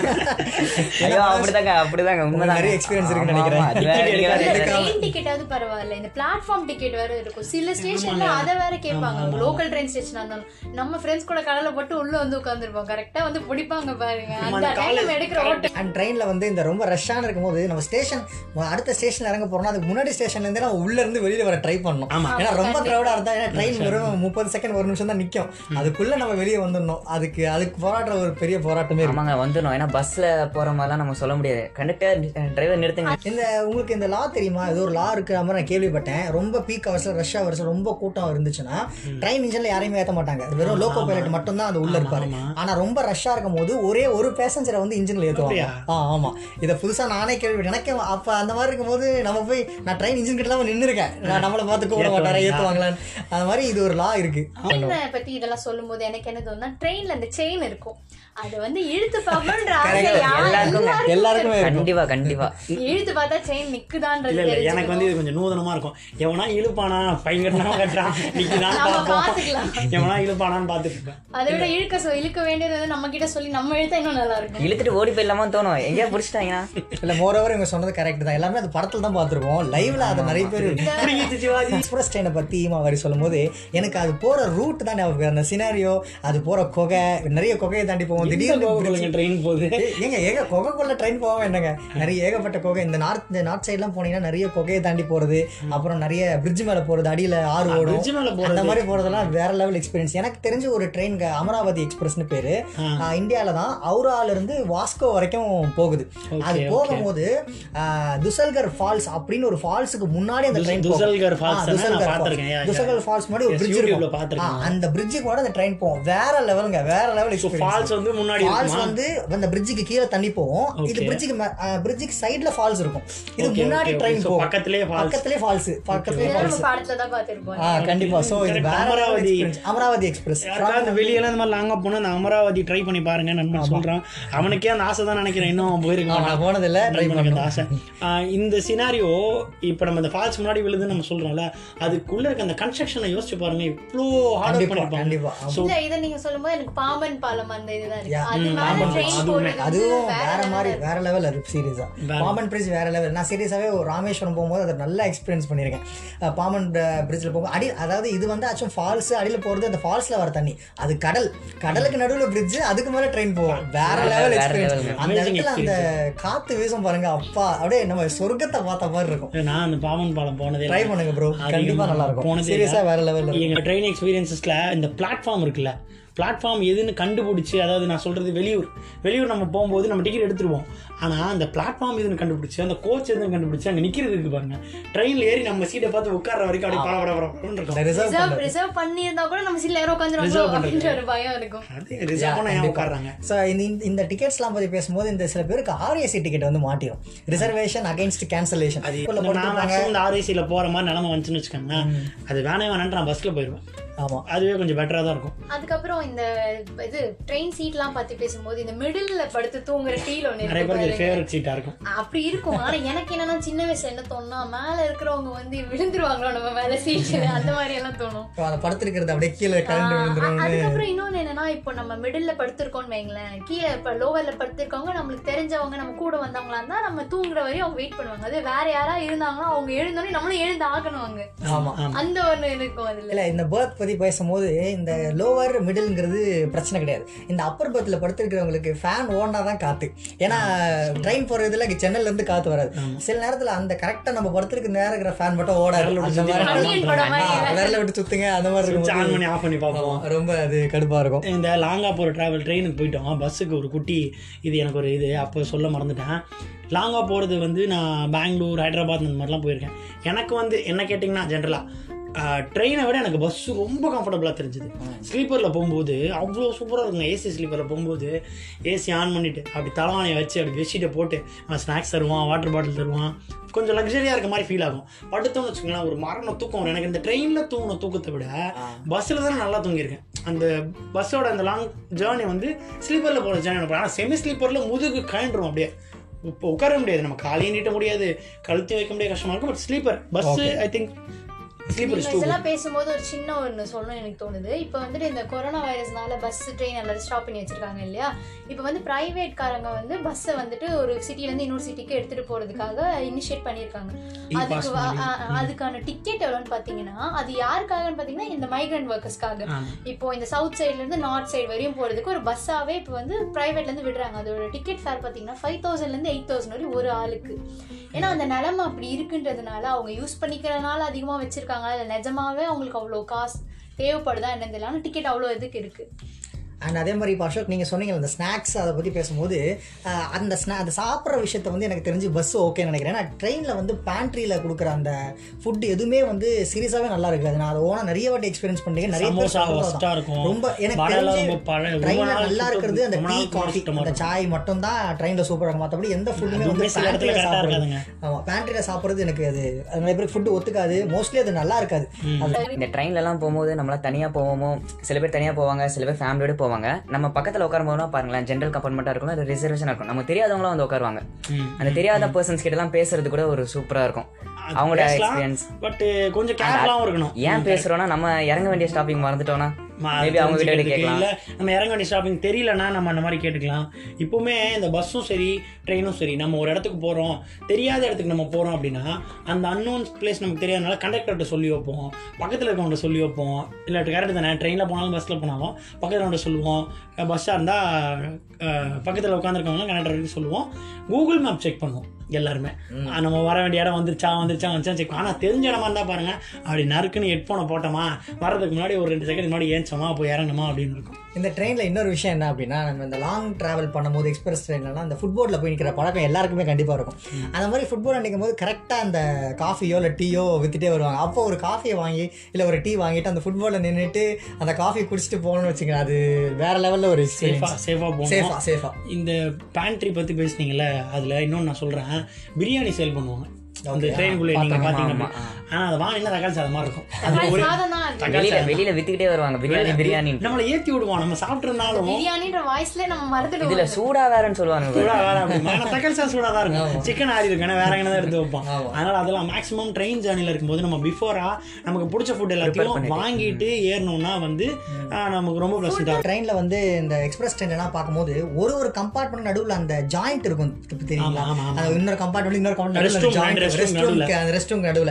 ஐயோ அப்படிதாங்க அப்படிதாங்க உண்மைதான் நிறைய experience இருக்குன்னு நினைக்கிறேன். ட்ரெயின் டிக்கெட்டாவது பரவாயில்ல இந்த பிளாட்ஃபார்ம் டிக்கெட் வேற இருக்கும் சில ஸ்டேஷன்ல அதை வேற கேட்பாங்க லோக்கல் ட்ரெயின் ஸ்டேஷனா இருந்தாலும் நம்ம ஃப்ரெண்ட்ஸ் கூட கடலை போட்டு உள்ள வந்து உட்காந்துருப்போம் கரெக்டா வந்து பிடிப்பாங்க பாருங்க அந்த டைம் நம்ம எடுக்கிற ஓட்டு அண்ட் ட்ரெயின்ல வந்து இந்த ரொம்ப ரஷ்ஷான இருக்கும்போது நம்ம ஸ்டேஷன் அடுத்த ஸ்டேஷன் இறங்க போறோம்னா அதுக்கு முன்னாடி ஸ்டேஷன்ல இருந்தே நம்ம உள்ள இருந்து வெளியில வர ட்ரை பண்ணணும் ஏன்னா ரொம்ப கிரௌடா இருந்தா ஏன்னா ட்ரெயின் வெறும் முப்பது செகண்ட் ஒரு நிமிஷம் தான் நிக்கும் அதுக்குள்ள நம்ம வெளியே வந்துடணும் அதுக்கு அதுக்கு போராடுற ஒரு பெரிய போராட்டமே இருக்கு ஆமாங்க வந்துடும் ஏன்னா பஸ்ல போற மாதிரிலாம் நம்ம சொல்ல முடியாது கண்டக்டர் டிரைவர் நிறுத்துங்க இந்த உங்களுக்கு இந்த லா தெரியுமா ஏதோ ஒரு லா இருக்கிற மாதிரி நான் கேள்விப்பட்டேன் ரொம்ப பீக் ஹவர்ஸ்ல ரஷ் ஹவர்ஸ்ல ரொம்ப கூட்டம் இருந்துச்சுன்னா ட்ரெயின் இன்ஜின்ல யாரையுமே ஏத்த மாட்டாங்க அது வெறும் லோக்கோ பைலட் மட்டும் தான் அது உள்ள இருப்பாரு ஆனா ரொம்ப ரஷ்ஷா இருக்கும் போது ஒரே ஒரு பேசஞ்சரை வந்து இன்ஜின்ல ஏத்துவாங்க ஆ ஆமா இதை புதுசா நானே கேள்விப்பட்டேன் எனக்கு அப்ப அந்த மாதிரி இருக்கும்போது நம்ம போய் நான் ட்ரெயின் இன்ஜின் கிட்ட தான் நின்று இருக்கேன் நான் நம்மளை பார்த்து கூப்பிட மாட்டாரா ஏத்துவாங்களான்னு அந்த மாதிரி இது ஒரு லா இருக்கு ட்ரெயினை பத்தி இதெல்லாம் சொல்லும்போது எனக்கு என்ன தோணுன்னா ட்ரெயின்ல அந்த செயின் இருக்கும் அது வந்து இழுத்து பார்க்கணுன்ற ஆசை யார் எல்லாருக்கும் எல்லாருக்குமே இருக்கும் கண்டிப்பா கண்டிப்பா இழுத்து பார்த்தா செயின் நிக்குதான்றது இல்ல இல்ல எனக்கு தெரிஞ்சுக்கணும். வந்து இது கொஞ்சம் நூதனமா இருக்கும் எவனா இழுப்பானா பையன் கட்டுறான் நிக்குதான் நம்ம பார்ப்போம் பார்த்துக்கலாம். எவனா இழுப்பானான்னு பார்த்துட்டு இருப்பேன் அதை விட இழுக்க சொ- இழுக்க வேண்டியது வந்து நம்ம கிட்ட சொல்லி நம்ம இழுத்தா இன்னும் நல்லா இருக்கும் இழுத்துட்டு ஓடி போயிடலாமான்னு தோணும் எங்கேயா பிடிச்சிட்டாங்கன்னா இல்ல மோரோவர் இவங்க சொன்னது கரெக்ட் தான் எல்லாமே அது படத்துல தான் பார்த்திருப்போம் லைவ்ல அதை நிறைய பேர் புரியுது சிவாஜி எக்ஸ்பிரஸ் ட்ரெயினை பத்தி வரி சொல்லும்போது எனக்கு அது போற ரூட் தான் ஞாபகம் அந்த சினாரியோ அது போற குகை நிறைய குகையை தாண்டி போவோம் திடீர்னு கோகுலுங்க ட்ரெயின் போகுது ஏய், ஏங்க ஏங்க குகைக்குள்ள ட்ரெயின் போகாம என்னங்க நிறைய ஏகப்பட்ட குகை இந்த நார்த் இந்த நார்த் சைட்லாம் போனீங்கன்னா நிறைய குகையை தாண்டி போறது அப்புறம் நிறைய பிரிட்ஜ் மேல போறது அடியில ஆறு ஓடும் bridge மேல போறது. அந்த மாதிரி போறதெல்லாம் வேற லெவல் எக்ஸ்பீரியன்ஸ் எனக்கு தெரிஞ்ச ஒரு ட்ரெயின் அமராவதி எக்ஸ்பிரஸ்னு பேரு ஆஹ், இந்தியால தான் அவுரால இருந்து வாஸ்கோ வரைக்கும் போகுது அது okay. போகும்போது ஆஹ், துசல்கர் ஃபால்ஸ் அப்படின்னு ஒரு ஃபால்ஸுக்கு முன்னாடி அந்த ட்ரெயின் துசல்கர் falls தானே? நான் பார்த்திருக்கேன். Yeah, yeah. துசல்கர் ஃபால்ஸ் முன்னாடி ஒரு Yes, பிரிட்ஜ் YouTubeல இருக்கும் பார்த்திருக்கேன். ஆ, அந்த பிரிட்ஜுக்கு கூட அந்த ட்ரெயின் போகும் வேற லெவலுங்க வேற லெவல் எக்ஸ்பீரியன்ஸ் ஃபால்ஸ் வந்து முன்னாடி ஃபால்ஸ் இருக்குமா வந்து அந்த பிரிட்ஜுக்கு கீழே தண்ணி போகும் இது Okay. பிரிட்ஜுக்கு பிரிட்ஜுக்கு சைடுல ஃபால்ஸ் இருக்கும் இது Okay, முன்னாடி okay, ட்ரெயின் okay. So, போகும் பக்கத்திலேயே falls. பக்கத்திலேயே ஃபால்ஸ் பக்கத்திலேயே இதெல்லாம் ஃபால்ஸ் நம்ம படத்துல தான் பார்த்திருப்போம் ஆ கண்டிப்பா சோ இது Correct. வேற அமராவதி. அமராவதி அமராவதி எக்ஸ்பிரஸ் யாருக்காவது இந்த வெளியெல்லாம் இந்த மாதிரி லாங்கா போனா அந்த அமராவதி ட்ரை பண்ணி பாருங்க நண்பன் சொல்றான் அவனுக்கே அந்த ஆசை தான் நினைக்கிறேன் இன்னும் அவன் போயிருக்க நான் மாட்டான். போனதில்ல ட்ரை எனக்கு அந்த பண்ணேன் ஆசை ஆஹ் இந்த சினாரியோ இப்போ நம்ம இந்த ஃபால்ஸ் முன்னாடி விழுதுன்னு நம்ம சொல்றோம்ல அதுக்குள்ள இருக்க அந்த கன்ஸ்ட்ரக்ஷனை யோசிச்சு பாருங்க இவ்வளோ ஹார்ட் ஒர்க் கண்டிப்பா பண்ணிருப்பாங்க கண்டிப்பா ஆமா. இல்ல இதை நீங்க சொல்லும்போது எனக்கு பாம்பன் பாலம் அந்த இதுதான் இருக்கு Yeah. அது மேல பாம்பன் ட்ரெயின் அதுவுமே. போறது வந்து அதுவும் வேற வேற level மாதிரி இருக்கு. வேற லெவல் அது சீரியஸா பாமன் பிரிட்ஜ் வேற லெவல் நான் சீரியஸாவே ஒரு ராமேஸ்வரம் போகும்போது அதை நல்லா எக்ஸ்பீரியன்ஸ் பண்ணியிருக்கேன் அஹ் பாமன் பிரிட்ஜில் போகும் அடி அதாவது இது வந்து ஆக்சுவல் ஃபால்ஸ் அடியில் போகிறது அந்த ஃபால்ஸ்ல வர தண்ணி அது கடல் கடலுக்கு நடுவில் பிரிட்ஜ் அதுக்கு மேலே ட்ரெயின் போகும் வேற லெவல் வேற எக்ஸ்பீரியன்ஸ் level. அந்த Amazing இடத்துல அந்த காத்து வீசும் பாருங்க அப்பா அப்படியே நம்ம சொர்க்கத்தை பார்த்த மாதிரி இருக்கும் நான் அந்த பாவன் பாலம் போனதே ட்ரை இல்லை. பண்ணுங்க ப்ரோ அதிகமா கண்டிப்பா நல்லா இருக்கும் போனதே சீரியஸா இல்லை. வேற லெவல் எங்க ட்ரெயின் எக்ஸ்பீரியன்சஸ்ல இந்த பிளாட்ஃபார்ம் இருக்குல்ல பிளாட்ஃபார்ம் எதுன்னு கண்டுபிடிச்சி அதாவது நான் சொல்கிறது வெளியூர் வெளியூர் நம்ம போகும்போது நம்ம டிக்கெட் எடுத்துருவோம் ஆனால் அந்த பிளாட்ஃபார்ம் எதுன்னு கண்டுபிடிச்சி அந்த கோச் எதுன்னு கண்டுபிடிச்சி அங்கே நிற்கிறது இருக்கு பாருங்க ட்ரெயினில் ஏறி நம்ம சீட்டை பார்த்து உட்கார்ற வரைக்கும் அப்படியே பட பட படன்னு இருக்கும் ரிசர்வ் ரிசர்வ் ரிசர்வ் பண்ணியிருந்தா கூட நம்ம சீட்ல யாரோ உட்காந்துருவாங்க Reserve பண்றது. அப்படின்ற ஒரு பயம் இருக்கும் அது ரிசர்வ் பண்ண ஏன் உட்காடுறாங்க ஸோ இந்த இந்த- இந்த டிக்கெட்ஸ்லாம் பற்றி பேசும்போது இந்த சில பேருக்கு ஆர்ஏசி டிக்கெட் வந்து மாட்டிடும் ரிசர்வேஷன் அகைன்ஸ்ட் கேன்சலேஷன் அது இப்ப நான் மேக்ஸிமம் இந்த ஆர்ஏசியில் போகிற மாதிரி நிலமை வந்துச்சுன்னு வச்சுக்கோங்களேன் அது வேணே வேணான்ட்டு நான் பஸ்ஸில் போயிடுவேன் ஆமாம் அதுவே கொஞ்சம் பெட்டராக தான் இருக்கும் அதுக்கப்புறம் இந்த இது ட்ரெயின் சீட்லாம் பத்தி பேசும்போது இந்த மிடில்ல படுத்து தூங்குற ஃபீல் ஒன்று நிறைய இருக்கு பேருக்கு பாருங்க. ஃபேவரட் சீட்டாக இருக்கும் அப்படி இருக்கும் ஆனா எனக்கு என்னன்னா சின்ன வயசுல என்ன தோணுனா மேல இருக்கிறவங்க வந்து விழுந்துருவாங்களோ நம்ம மேல சீட்டு அந்த மாதிரி எல்லாம் தோணும் அந்த படுத்துருக்கிறது அப்படியே கீழே கரண்ட் ஆஹ் விழுந்துரும் அதுக்கப்புறம் இன்னொன்னு என்னன்னா இப்போ நம்ம மிடில்ல படுத்திருக்கோம்னு வைங்களேன் கீழே இப்ப லோவர்ல படுத்திருக்கவங்க நம்மளுக்கு தெரிஞ்சவங்க நம்ம கூட வந்தவங்களா இருந்தா நம்ம தூங்குற வரையும் அவங்க வெயிட் பண்ணுவாங்க அதே வேற யாரா இருந்தாங்கன்னா அவங்க எழுந்தோடனே நம்மளும் எழுந்து ஆகணும் அங்க ஆமாம் அந்த ஒண்ணு இருக்கும் அதுல இல்ல இந்த பேர்த் பத்தி பேசும்போது இந்த லோவர் மிடில்ங்கிறது பிரச்சனை கிடையாது இந்த அப்பர் பர்த்தில் படுத்திருக்கிறவங்களுக்கு ஃபேன் ஓடினா தான் காத்து ஏன்னா ட்ரெயின் போற இதுல ஜன்னல்ல இருந்து காத்து வராது சில நேரத்துல அந்த கரெக்டா நம்ம படுத்திருக்க நேரம் இருக்கிற ஃபேன் மட்டும் ஓடாது விரல விட்டு அந்த மாதிரி அணியன் படம் மாதிரி ஆ, விரல விட்டு சுத்துங்க அந்த மாதிரி சுவிட்ச் ஆன் இருக்கும் பண்ணி ஆஃப் பண்ணி பார்ப்போம் ரொம்ப அது கடுப்பா இருக்கும் இந்த லாங்கா போகிற ட்ராவல் ட்ரெயினுக்கு போயிட்டோம் பஸ்ஸுக்கு ஒரு குட்டி இது எனக்கு ஒரு இது அப்போ சொல்ல மறந்துட்டேன் லாங்கா போகிறது வந்து நான் பெங்களூர் ஹைதராபாத் அந்த மாதிரிலாம் போயிருக்கேன் எனக்கு வந்து என்ன கேட்டிங்கன்னா ஜென்ரலாக ட்ரெயினை விட எனக்கு பஸ்ஸு ரொம்ப கம்ஃபர்டபுளாக தெரிஞ்சுது ஸ்லீப்பரில் போகும்போது அவ்வளோ சூப்பராக இருக்குங்க ஏசி ஸ்லீப்பரில் போகும்போது ஏசி ஆன் பண்ணிவிட்டு அப்படி தலைவாணியை வச்சு அப்படி பெட்ஷீட்டை போட்டு ஸ்நாக்ஸ் தருவான் வாட்டர் பாட்டில் தருவான் கொஞ்சம் லக்ஸரியாக இருக்க மாதிரி ஃபீல் ஆகும் படுத்தோம்னு வச்சுக்கோங்களேன் ஒரு மரண தூக்கம் வரும் எனக்கு இந்த ட்ரெயினில் தூங்கின தூக்கத்தை விட பஸ்ஸில் தான் நல்லா தூங்கியிருக்கேன் அந்த பஸ்ஸோட அந்த லாங் ஜேர்னி வந்து ஸ்லீப்பரில் போகிற ஜேர்னி எனக்கு ஆனால் செமி ஸ்லீப்பரில் முதுகு கழண்டுரும் அப்படியே இப்போ உட்கார முடியாது நம்ம காலையும் நீட்ட முடியாது கழுத்து வைக்க முடியாது கஷ்டமாக இருக்கும் but sleeper bus I think sleeper is நீங்க டூ இதெல்லாம் பேசும்போது ஒரு சின்ன ஒன்று சொல்லணும்னு எனக்கு தோணுது இப்போ வந்துட்டு இந்த கொரோனா வைரஸ்னால பஸ் ட்ரெயின் எல்லாரும் ஸ்டாப் பண்ணி வச்சிருக்காங்க இல்லையா இப்போ வந்து பிரைவேட் காரங்க வந்து பஸ்ஸை வந்துட்டு ஒரு சிட்டிலேருந்து இன்னொரு சிட்டிக்கு எடுத்துட்டு போறதுக்காக இனிஷியேட் பண்ணியிருக்காங்க அதுக்கு E-pass வா- மாதிரி. ஆ- ஆ, அதுக்கான டிக்கெட் எவ்வளோன்னு பார்த்தீங்கன்னா அது யாருக்காகன்னு பார்த்தீங்கன்னா இந்த மைக்ரண்ட் ஒர்க்கர்ஸ்க்காக ஆ. இப்போ இந்த சவுத் சைட்ல இருந்து நார்த் சைடு வரையும் போறதுக்கு ஒரு பஸ்ஸாவே இப்போ வந்து பிரைவேட்ல இருந்து விடுறாங்க அதோட டிக்கெட் ஃபேர் பார்த்தீங்கன்னா ஃபைவ் தௌசண்ட்ல இருந்து எயிட் தௌசண்ட் வரையும் ஒரு ஆளுக்கு ஏன்னா அந்த நிலைமை அப்படி இருக்குன்றதுனால அவங்க யூஸ் பண்ணிக்கிறனால அதிகமாக வச்சிருக்காங்க இல்லை நிஜமாவே அவங்களுக்கு அவ்வளோ காசு தேவைப்படுதா என்னன்னு தெரியல ஆனால் டிக்கெட் அவ்வளோ இதுக்கு இருக்கு அண்ட் அதே மாதிரி இப்போ அசோக் நீங்கள் சொன்னீங்க அந்த ஸ்நாக்ஸ் அதை பற்றி பேசும்போது அஹ், அந்த ஸ்நா அந்த சாப்பிட்ற விஷயத்த வந்து எனக்கு தெரிஞ்சு பஸ் ஓகேன்னு நினைக்கிறேன் ஏன்னா ட்ரெயினில் வந்து பேண்ட்ரியில் கொடுக்குற அந்த ஃபுட் எதுவுமே வந்து சீரியஸாகவே நல்லா இருக்காது நான் அதை ஓனா நிறைய வாட்டி எக்ஸ்பீரியன்ஸ் பண்ணிருக்கேன் நிறைய பேர் சமோசா சொல்றதும் ஒஸ்டா அதான். இருக்கும் ரொம்ப எனக்கு வடைலாம் தெரிஞ்சு ரொம்ப பழைய ரொம்ப ட்ரெயினில் நாள் நல்லா சுத்தம் இருக்கிறது அந்த ரொம்ப டீ நாள் காஃபி சுத்தமா அந்த சாய் மட்டும் தான் ட்ரெயினில் சூப்பராக இருக்கும் மற்றபடி எந்த ஃபுட்டுமே வந்து அதுவுமே சில இடத்துல பேண்ட்ரியில் கரெக்டாக சாப்பிட்றது இருக்காதுங்க ஆமாம் பேண்ட்ரியில் சாப்பிட்றது எனக்கு அது அது நிறைய பேருக்கு ஃபுட்டு ஒத்துக்காது மோஸ்ட்லி அது நல்லா இருக்காது அது இந்த ட்ரெயின்லலாம் போகும்போது நம்மளாம் தனியாக போவோமோ சில பேர் தனியாக போவாங்க சில பேர் ஃபேமிலியோட போவாங்க நம்ம பக்கத்தில் உட்காரும்போதுனா பாருங்களேன் ஜென்ரல் கம்பார்ட்மெண்ட்டாக இருக்கும் அது ரிசர்வேஷனாக இருக்கும் நம்ம தெரியாதவங்களும் வந்து உட்காருவாங்க ம். அந்த தெரியாத பர்சன்ஸ் கிட்டலாம் பேசுறது கூட ஒரு சூப்பராக இருக்கும் அது அவங்களோட பேசலாம். எக்ஸ்பீரியன்ஸ் பட் கொஞ்சம் கேர்ஃபுல்லாகவும் இருக்கணும் ஏன் பேசுகிறோன்னா நம்ம இறங்க வேண்டிய ஸ்டாப்பிங் மறந்துட்டோன்னா மா- மேபி அவங்க கிட்ட தெரிஞ்சுக்கிறதுக்கு கேட்கலாம் இல்ல நம்ம இறங்க வேண்டிய ஸ்டாப்பிங் தெரியலன்னா நம்ம அந்த மாதிரி கேட்டுக்கலாம் இப்போவுமே இந்த பஸ்ஸும் சரி ட்ரெயினும் சரி நம்ம ஒரு இடத்துக்கு போகிறோம் தெரியாத இடத்துக்கு நம்ம போகிறோம் அப்படின்னா அந்த அன்னோன் பிளேஸ் நமக்கு தெரியாதனால கண்டக்டர்கிட்ட சொல்லி வைப்போம் பக்கத்தில் இருக்கவங்கள்ட்ட சொல்லி வைப்போம் இல்லை கரெக்ட் தானே ட்ரெயினில் போனாலும் பஸ்ஸில் போனாலும் பக்கத்தில் அவன்கிட்ட சொல்லுவோம் பஸ்ஸாக இருந்தால் பக்கத்தில் உட்காந்துருக்கவங்க கண்டக்டருக்கு சொல்லுவோம் கூகுள் மேப் செக் பண்ணுவோம் எல்லாருமே ஆ, நம்ம வர வேண்டிய இடம் வந்துருச்சா வந்துருச்சா வந்துச்சா செக் ஆனால் தெரிஞ்ச இடமா இருந்தால் பாருங்க அப்படி நறுக்குன்னு ஹெட்ஃபோனை போட்டோமா வர்றதுக்கு முன்னாடி ஒரு ரெண்டு செகண்ட் முன்னாடி ஏஞ்சோமா போய் இறங்கணுமா அப்படின்னு இருக்கும் இந்த ட்ரெயினில் இன்னொரு விஷயம் என்ன அப்படின்னா நம்ம இந்த லாங் ட்ராவல் பண்ணும்போது எக்ஸ்பிரஸ் ட்ரெயின்லாம் அந்த ஃபுட்போர்டில் போய் நிற்கிற பழக்கம் எல்லாருக்குமே கண்டிப்பாக இருக்கும் அந்த மாதிரி ஃபுட்போர்டில் நிற்கும் போது கரெக்டாக அந்த காஃபியோ இல்லை டீயோ வித்துட்டே வருவாங்க அப்போ ஒரு காஃபியை வாங்கி இல்லை ஒரு டீ வாங்கிட்டு அந்த ஃபுட்போர்டில் நின்றுட்டு அந்த காஃபி குடிச்சிட்டு போகணும்னு வச்சுக்கோங்க அது வேற லெவலில் ஒரு சேஃபா சேஃபாக போகணும் சேஃபா சேஃபா இந்த பேண்ட்ரி பற்றி பேசுனீங்கல்ல அதில் இன்னொன்று நான் சொல்கிறேன் பிரியாணி சேல் பண்ணுவாங்க அந்த ட்ரெயினுக்குள்ளே நீங்கள் பார்த்தீங்கன்னா ஆனால் அதை வாங்கினா தக்காளி சாதம் மாதிரி இருக்கும் அது ஒரு சாதம் தான் அது. தக்காளி வெளியில சாதம் வெளியில வித்துக்கிட்டே வருவாங்க பிரியாணி பிரியாணி நம்மளை ஏற்றி விடுவோம் நம்ம சாப்பிட்ருந்தாலும் பிரியாணின்ற வாய்ஸ்ல நம்ம மறந்துடுவோம் இதுல சூடா வேறன்னு சொல்லுவாங்க சூடா வேற அப்படிமா ஏன்னா தக்காளி சாதம் சூடாக தான் இருக்கும் சிக்கன் ஆறி இருக்கும் ஏன்னா வேற எங்கே தான் எடுத்து வைப்போம் அதனால அதெல்லாம் மேக்ஸிமம் ட்ரெயின் ஜேர்னியில் இருக்கும்போது நம்ம பிஃபோரா நமக்கு பிடிச்ச ஃபுட் எல்லாத்தையும் வாங்கிட்டு ஏறணும்னா வந்து ஆஹ், நமக்கு ரொம்ப ப்ளசண்டாக ட்ரெயினில் வந்து இந்த எக்ஸ்பிரஸ் ட்ரெயின்லாம் பார்க்கும்போது ஒரு ஒரு கம்பார்ட்மெண்ட் நடுவில் அந்த ஜாயிண்ட் இருக்கும் இப்ப தெரியுங்களா ஆமா, ஆமா, ஆமா. அந்த இன்னொரு கம்பார்ட்மெண்ட் இன்னொரு Restroom, compartment restroom restroom அந்த ரெஸ்ட் ரூம் நடுவில் அந்த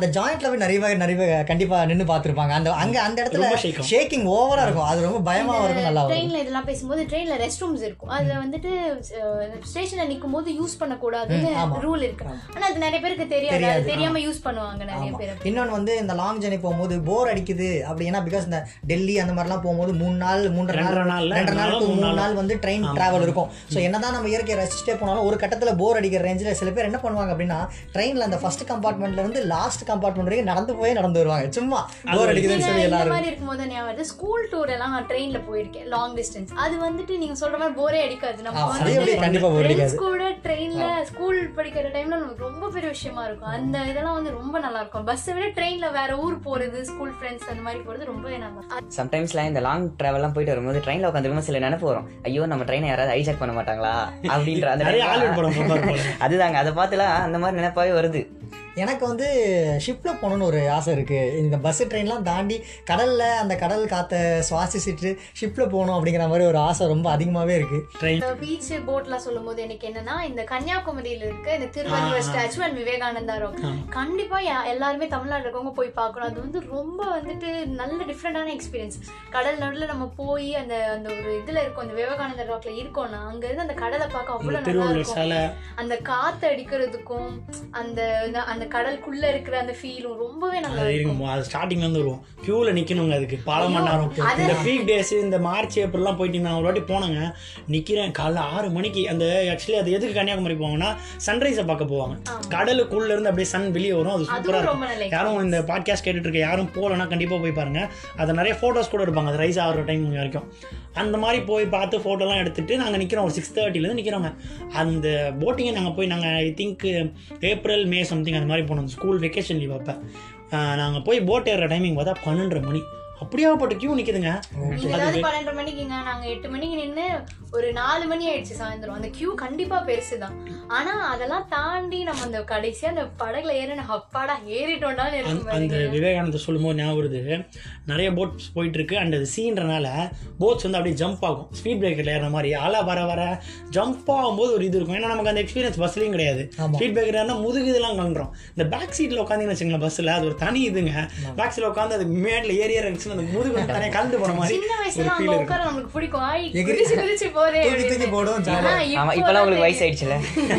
அந்த ஜாயிண்ட்ல போய் நிறைய பேர் நிறைய பேர் கண்டிப்பா நின்னு பார்த்திருப்பாங்க அந்த அங்க அந்த இடத்துல ரொம்ப shake ஆகும். ஷேக்கிங் ஓவரா இருக்கும் அது ரொம்ப பயமா இருக்கும் நல்லா இருக்கும் ட்ரெயின்ல இதெல்லாம் பேசும்போது ட்ரெயின்ல ரெஸ்ட் ரூம்ஸ் இருக்கும் அதுல வந்துட்டு ஸ்டேஷன்ல நிக்கும் போது யூஸ் பண்ணக்கூடாதுன்னு ஆமா. ரூல் இருக்கு ஆனா அது நிறைய பேருக்கு தெரியாது தெரியாது. அது தெரியாம யூஸ் பண்ணுவாங்க நிறைய ஆமா. பேர் இன்னொன்னு வந்து இந்த லாங் ஜர்னி போகும்போது போர் அடிக்குது அப்படின்னா பிகாஸ் இந்த டெல்லி அந்த மாதிரிலாம் போகும்போது மூணு நாள் மூன்றரை ரெண்டரை நாள் நாள்ல, ரெண்டரை நாள் மூணு மூணு நாள். நாள் வந்து ட்ரெயின் டிராவல் இருக்கும் ஸோ என்னதான் நம்ம இயற்கையை ரசிச்சுட்டே போனாலும் ஒரு கட்டத்துல போர் அடிக்கிற ரேஞ்சில் சில பேர் என்ன பண்ணுவாங்க அப்படின்னா ட்ரெயின்ல அந்த ஃபர்ஸ்ட் கம்பார்ட்மெண்ட்ல இருந்து லாஸ்ட் கம்பார்ட்மெண்ட் வரைக்கும் நடந்து போய் நடந்து வருவாங்க சும்மா போர் அடிக்குதுன்னு சொல்லி இந்த எல்லாரும் மாதிரி இருக்கும்போது ஞாபகம் வருது ஸ்கூல் டூர் எல்லாம் நான் ட்ரெயின்ல போயிருக்கேன் லாங் டிஸ்டன்ஸ் அது வந்துட்டு நீங்க சொல்ற மாதிரி போரே அடிக்காது நம்ம ஆ, அதே அப்படியே வந்து கண்டிப்பா bore அடிக்காது. friends கூட ட்ரெயின்ல ஸ்கூல் படிக்கிற டைம்ல நமக்கு ரொம்ப பெரிய விஷயமா இருக்கும் அந்த இதெல்லாம் வந்து ரொம்ப நல்லா இருக்கும் பஸ்ஸை விட ட்ரெயின்ல வேற ஊர் போறது ஸ்கூல் ஃப்ரெண்ட்ஸ் அந்த மாதிரி போறது ரொம்பவே நல்லா இருக்கும். சம்டைம்ஸ்லாம் இந்த லாங் ட்ராவல்லாம் போயிட்டு வரும்போது ட்ரெயினில் உட்காந்துருக்கும் சில நினைப்பு வரும் ஐயோ நம்ம ட்ரெயினை யாராவது ஹைஜாக் பண்ண மாட்டாங்களா அப்படின்ற அந்த நிறைய நினைப்பு- ஹாலிவுட் படம் பார்ப்பாரு போல. அதுதாங்க அதை பார்த்துலாம் அந்த மாதிரி நினைப்பாவே வருது எனக்கு வந்து ஷிப்பில் போகணுன்னு ஒரு ஆசை இருக்குது இந்த பஸ் ட்ரெயின்லாம் தாண்டி கடலில் அந்த கடல் காற்றை சுவாசிச்சுட்டு ஷிப்பில் போகணும் அப்படிங்கிற மாதிரி ஒரு ஆசை ரொம்ப அதிகமாகவே இருக்குது ட்ரெயின் இந்த பீச் போட்லாம் சொல்லும் போது எனக்கு என்னன்னா இந்த கன்னியாகுமரியில இருக்க இந்த Thiruvalluvar statue and Vivekananda rock கண்டிப்பா யா- எல்லாருமே தமிழ்நாட்டுல இருக்கவங்க போய் பார்க்கணும் அது வந்து ரொம்ப வந்துட்டு நல்ல டிஃப்ரெண்டான எக்ஸ்பீரியன்ஸ் கடல் நடுவில் நம்ம போய் அந்த அந்த ஒரு இதுல இருக்கோம் அந்த விவேகானந்தா ராக்ல இருக்கோம்னா அங்க இருந்து அந்த கடலை பார்க்க அவ்வளவு நல்லா திருவள்ளுவர் இருக்கும் சிலை அந்த காத்து அடிக்கிறதுக்கும் அந்த அந்த- அந்த கடலுக்குள்ள இருக்கிற அந்த ஃபீலும் ரொம்பவே நல்லா அது இருக்கும் இருக்கும் அது ஸ்டார்டிங்ல இருந்து வருவோம் கியூல நிக்கணுங்க அதுக்கு பல மணி நேரம் அது- இந்த வீக் டேஸ் இந்த மார்ச் ஏப்ரல்லாம் போயிட்டீங்கன்னா ஒரு வாட்டி போனாங்க நிக்கிறேன் காலைல ஆறு மணிக்கு அந்த ஆக்சுவலி அது எதுக்கு கன்னியாகுமரி போவாங்கன்னா சன்ரைஸை பார்க்க போவாங்க கடலுக்குள்ள இருந்து அப்படியே சன் வெளியே வரும் அது சூப்பரா அதுவும் ரொம்ப இருக்கும் நல்லா யாரும் இந்த பாட்காஸ்ட் கேட்டுட்டு இருக்க யாரும் போகலன்னா கண்டிப்பா போய் பாருங்க அது நிறைய போட்டோஸ் கூட இருப்பாங்க அது ரைஸ் ஆகிற டைம் வரைக்கும் அந்த மாதிரி போய் பார்த்து ஃபோட்டோலாம் எடுத்துட்டு நாங்கள் நிற்கிறோம் ஒரு சிக்ஸ் தேர்ட்டிலேருந்து நிற்கிறோங்க அந்த போட்டிங்கை நாங்கள் போய் நாங்கள் I think April May something அந்த மாதிரி போனோம் ஸ்கூல் வெக்கேஷன் லீவ் அப்போ நாங்கள் போய் போட் ஏறுற டைமிங் பார்த்தா பன்னெண்டரை மணி அப்படியாப்பட்ட கியூ நிற்குதுங்க நீங்க ஏதாவது பன்னெண்டு மணிக்குங்க நாங்க எட்டு மணிக்கு நின்னு ஒரு நாலு மணி ஆயிடுச்சு சாயந்தரம் அந்த கியூ கண்டிப்பா பெருசுதான் ஆனா அதெல்லாம் தாண்டி நம்ம அந்த கடைசியா அந்த படகுல ஏறின அப்பாடா ஏறிட்டோம்டான்னு இருக்கும் அந்த பாருங்க விவேகானந்தர் சொல்லும்போது ஞாபகம் வருது நிறைய போட்ஸ் போயிட்டு இருக்கு அண்ட் அது சீன்றனால போட்ஸ் வந்து அப்படியே ஜம்ப் ஆகும் ஸ்பீட் பிரேக்கர்ல ஏற மாதிரி அலை வர வர ஜம்ப் ஆகும்போது ஒரு இது இருக்கும் ஏன்னா நமக்கு அந்த எக்ஸ்பீரியன்ஸ் பஸ்லையும் கிடையாது ஆமா. ஸ்பீட் பிரேக்கர் ஏறினா முதுகு இதெல்லாம் கண்டுறோம் இந்த பேக் சீட்ல உட்காந்தீங்கன்னு வச்சுங்களேன் பஸ்ல அது ஒரு தனி இதுங்க பேக் சீட்ல உட்காந்து அது மேட்ல ஏறி இருந்துச்சுன்னா அந்த முதுகு வந்து தனியாக கலந்து போன மாதிரி சின்ன ஒரு வயசுல ஃபீல் அங்க இருக்கும் உட்கார நமக்கு பிடிக்கும் ஆய் எகிரி- குதிச்சு குதிச்சு போதே தூக்கி தூக்கி போடும் ஜாலியாக ஆமா இப்பெல்லாம் உங்களுக்கு வயசு ஆயிடுச்சுல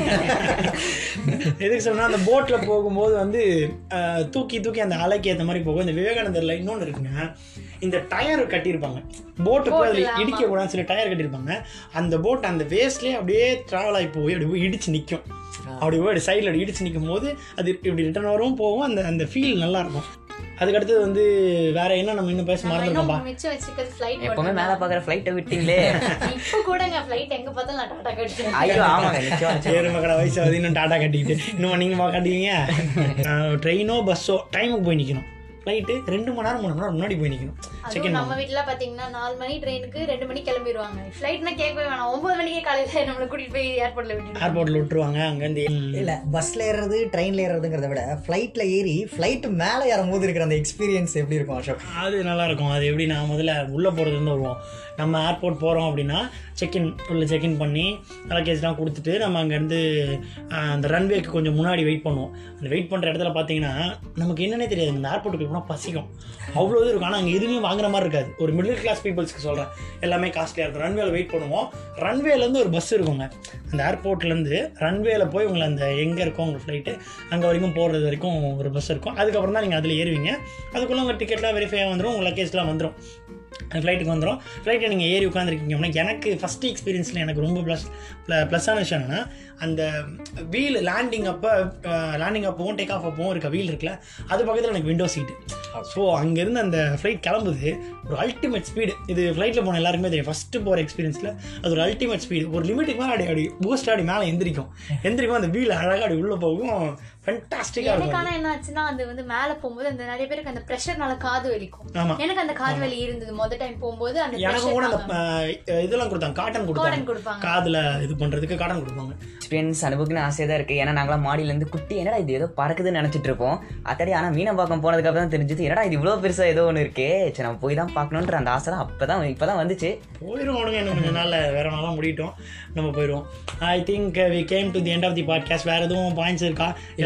எதுக்கு சொன்னா அந்த போட்ல போகும்போது வந்து அஹ், தூக்கி தூக்கி அந்த அலைக்கு ஏத்த மாதிரி போகும் இந்த விவேகானந்தர்ல இன்னொன்று இருக்குங்க இந்த டயர் கட்டியிருப்பாங்க போட்டு போய் அதில் ஆமா. இடிக்க கூடாதுன்னு சொல்லி டயர் கட்டியிருப்பாங்க அந்த போட் அந்த வேஸ்ட்லேயே அப்படியே டிராவல் ஆகி போய் அப்படி போய் இடிச்சு நிற்கும் அப்படி போய் சைடில் இடிச்சு நிற்கும் போது அது இப்படி ரிட்டர்ன் வரும் போகும் அந்த அந்த ஃபீல் நல்லா இருக்கும் அதுக்கு அடுத்தது வந்து வேற என்ன நம்ம இன்னும் பேச மறந்துருக்கோம்பா இன்னும் மிச்சம் வச்சிருக்கிறது ஃபிளைட் எப்பவுமே மேல பாக்குற ஃபிளைட்டை விட்டீங்களே இப்ப கூடங்க ஃபிளைட் எங்க பார்த்தாலும் நான் டாடா கட்டுறேன் ஐயோ ஆமாங்க நிச்சயம் நிச்சயம். ஏறு மக்கட வயசு ஆகுது இன்னும் டாட்டா கட்டிக்கிட்டு இன்னும் நீங்கள் காட்டுவீங்க ட்ரெயினோ பஸ்ஸோ டைமுக்கு போய் நிற்கணும் ஃப்ளைட்டு ரெண்டு மணி நேரம் மூணு மணி நேரம் முன்னாடி போய் நிற்கணும் அதுவும் செகண்ட் நம்ம வீட்ல பாத்தீங்கன்னா நாலு மணி ட்ரெயினுக்கு ரெண்டு மணிக்கு கிளம்பிடுவாங்க ஃபிளைட்னா கேட்கவே வேணாம் ஒன்பது மணிக்கே காலையில நம்மளை கூட்டிட்டு போய் ஏர்போர்ட்ல விட்டுட்டு ஏர்போர்ட்டில் விட்டுருவாங்க அங்கேருந்து இல்லை பஸ்ஸில் ஏறுறது ட்ரெயினில் ஏறுறதுங்கிறத விட ஃப்ளைட்டில் ஏறி ஃப்ளைட்டு மேலே ஏறும்போது இருக்கிற அந்த எக்ஸ்பீரியன்ஸ் எப்படி இருக்கும் அசோக் அது நல்லா இருக்கும் அது எப்படி நான் முதல்ல உள்ளே போகிறதுலேருந்து வருவோம் நம்ம ஏர்போர்ட் போகிறோம் அப்படின்னா செக்இன் உள்ள செக்இன் பண்ணி லக்கேஜ்லாம் கொடுத்துட்டு நம்ம அங்கேருந்து அந்த ரன்வேக்கு கொஞ்சம் முன்னாடி வெயிட் பண்ணுவோம் அந்த வெயிட் பண்ணுற இடத்துல பார்த்தீங்கன்னா நமக்கு என்னன்னே தெரியாது இந்த ஏர்போர்ட்டுக்கு போனால் பசிக்கும் அவ்வளோ இது இருக்கும் ஆனால் அங்கே எதுவுமே வாங்குற மாதிரி இருக்காது ஒரு மிடில் கிளாஸ் பீப்புள்ஸ்க்கு சொல்கிறேன் எல்லாமே காஸ்ட்லியாக இருக்கும் ரன்வேல வெயிட் பண்ணுவோம் ரன்வேலேருந்து ஒரு பஸ் இருக்குங்க அந்த ஏர்போர்ட்லேருந்து ரன்வேல போய் உங்களை அந்த எங்கே இருக்கோ உங்கள் ஃப்ளைட்டு அங்கே வரைக்கும் போகிறது வரைக்கும் ஒரு பஸ் இருக்கும் அதுக்கப்புறம் தான் நீங்கள் அதில் ஏறுவீங்க அதுக்குள்ளே உங்கள் டிக்கெட்லாம் வெரிஃபை வந்துடும் உங்கள் லக்கேஜ்லாம் வந்துடும் ஃப்ளைட்டுக்கு வந்துடும் ஃப்ளைட்டை நீங்கள் ஏறி உட்காந்துருக்கீங்க அப்படின்னா எனக்கு ஃபஸ்ட்டு எக்ஸ்பீரியன்ஸில் எனக்கு ரொம்ப ப்ளஸ் ப்ளஸ்ஸான விஷயம் என்னன்னா அந்த வீல் லேண்டிங் அப்போ லேண்டிங் அப்பவும் டேக் ஆஃப் அப்பவும் இருக்க வீல் இருக்குல்ல அது பக்கத்தில் எனக்கு விண்டோ சீட்டு ஸோ அங்கேருந்து அந்த ஃப்ளைட் கிளம்புது ஒரு அல்டிமேட் ஸ்பீடு இது ஃப்ளைட்டில் போன எல்லாருக்குமே தெரியும் ஃபஸ்ட்டு போகிற எக்ஸ்பீரியன்ஸில் அது ஒரு அல்டிமேட் ஸ்பீடு ஒரு லிமிட்டுக்கு மேலே அடி அடி பூஸ்ட் ஆடி மேலே எந்திரிக்கும் எந்திரிக்கும் அந்த வீல் அழகாக அடி உள்ளே போகும் ஃபென்டாஸ்டிக்காக எனக்கு இருக்கும் ஆனா என்ன ஆச்சுன்னா அது வந்து மேல போகும்போது அந்த நிறைய பேருக்கு அந்த ப்ரெஷர்னால காது வலிக்கும் ஆமாம் எனக்கு அந்த காது வலி இருந்தது முத டைம் போகும்போது அந்த எனக்கு கூட அந்த pressure அஹ், இதெல்லாம் கொடுத்தாங்க காட்டன் கொடுத்தாங்க காட்டன் கொடுப்பாங்க காதில் இது பண்ணுறதுக்கு காட்டன் கொடுப்பாங்க எக்ஸ்பீரியன்ஸ் அனுபவிக்கணும் ஆசையாக தான் இருக்குது ஏன்னா நாங்களாம் மாடியிலேருந்து குட்டி என்னடா இது ஏதோ பறக்குதுன்னு நினச்சிட்டு இருப்போம் அத்தடி ஆனால் மீனம்பாக்கம் போனதுக்கப்புறம் தான் தெரிஞ்சது என்னடா இது இவ்வளோ பெருசாக ஏதோ ஒன்று இருக்கே சரி நம்ம போய் தான் பார்க்கணுன்ற அந்த ஆசை தான் அப்போ தான் இப்போ தான் வந்துச்சு போயிடும் ஒழுங்கு இன்னும் கொஞ்சம் நாளில் வேற நாளாக முடியட்டும் நம்ம போயிடுவோம் I think we came to the end of the podcast வேறு எதுவும் பாயிண்ட்ஸ் இருக்கா இல்லை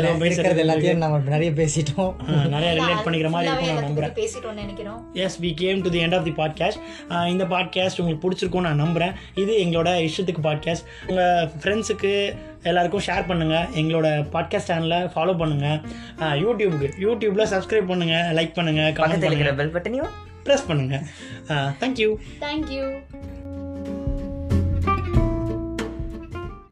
பேசுறது இருக்கிறது எல்லாத்தையும் நம்ம நிறைய பேசிட்டோம் நிறைய ரிலேட் பண்ணிக்கிற மாதிரி இருக்கும் நான் நம்புறேன் பேசிட்டோம்னு நினைக்கிறோம் yes we came to the end of the podcast இந்த பாட்காஸ்ட் உங்களுக்கு பிடிச்சிருக்கும் நான் நம்புகிறேன் இது எங்களோட இஷ்டத்துக்கு பாட்காஸ்ட் உங்கள் ஃப்ரெண்ட்ஸுக்கு எல்லாருக்கும் ஷேர் பண்ணுங்கள் எங்களோட பாட்காஸ்ட் சேனலை ஃபாலோ பண்ணுங்கள் யூடியூபுக்கு யூடியூப்பில் சப்ஸ்கிரைப் பண்ணுங்கள் லைக் பண்ணுங்கள் கமெண்ட் பக்கத்தில் பண்ணுங்கள் இருக்கிற பெல் பட்டனையும் ப்ரெஸ் பண்ணுங்கள் தேங்க்யூ தேங்க்யூ